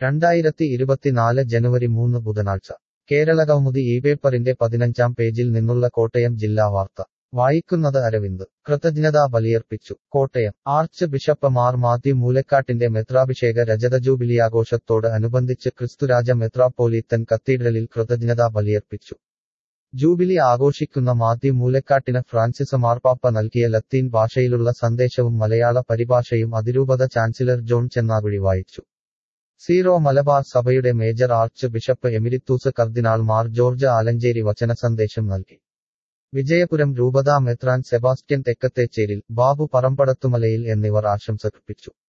രണ്ടായിരത്തി ഇരുപത്തിനാല് ജനുവരി മൂന്ന് ബുധനാഴ്ച കേരളകൗമുദി ഈ പേപ്പറിന്റെ പതിനഞ്ചാം പേജിൽ നിന്നുള്ള കോട്ടയം ജില്ലാ വാർത്ത വായിക്കുന്നത് അരവിന്ദ് കൃതജ്ഞതാ ബലിയർപ്പിച്ചു കോട്ടയം ആർച്ച് ബിഷപ്പ് മാർ മാത്യു മൂലക്കാട്ടിന്റെ മെത്രാഭിഷേക രജത ജൂബിലി ആഘോഷത്തോട് അനുബന്ധിച്ച് ക്രിസ്തുരാജ മെത്രാപ്പോലീത്തൻ കത്തീഡ്രലിൽ കൃതജ്ഞതാ ബലിയർപ്പിച്ചു ജൂബിലി ആഘോഷിക്കുന്ന മാത്യു മൂലക്കാട്ടിന് ഫ്രാൻസിസ് മാർപ്പാപ്പ നൽകിയ ലത്തീൻ ഭാഷയിലുള്ള സന്ദേശവും മലയാള പരിഭാഷയും അതിരൂപത ചാൻസലർ ജോൺ ചെന്നാകുഴി വായിച്ചു സീറോ മലബാർ സഭയുടെ major archbishop emeritus cardinal Mar George Alencherry വചന സന്ദേശം നൽകി വിജയപുരം രൂപതാ മെത്രാൻ സെബാസ്റ്റ്യൻ തെക്കത്തേച്ചേരിൽ ബാബു പറമ്പടത്തുമലയിൽ എന്നിവർ ആശംസകർപ്പിച്ചു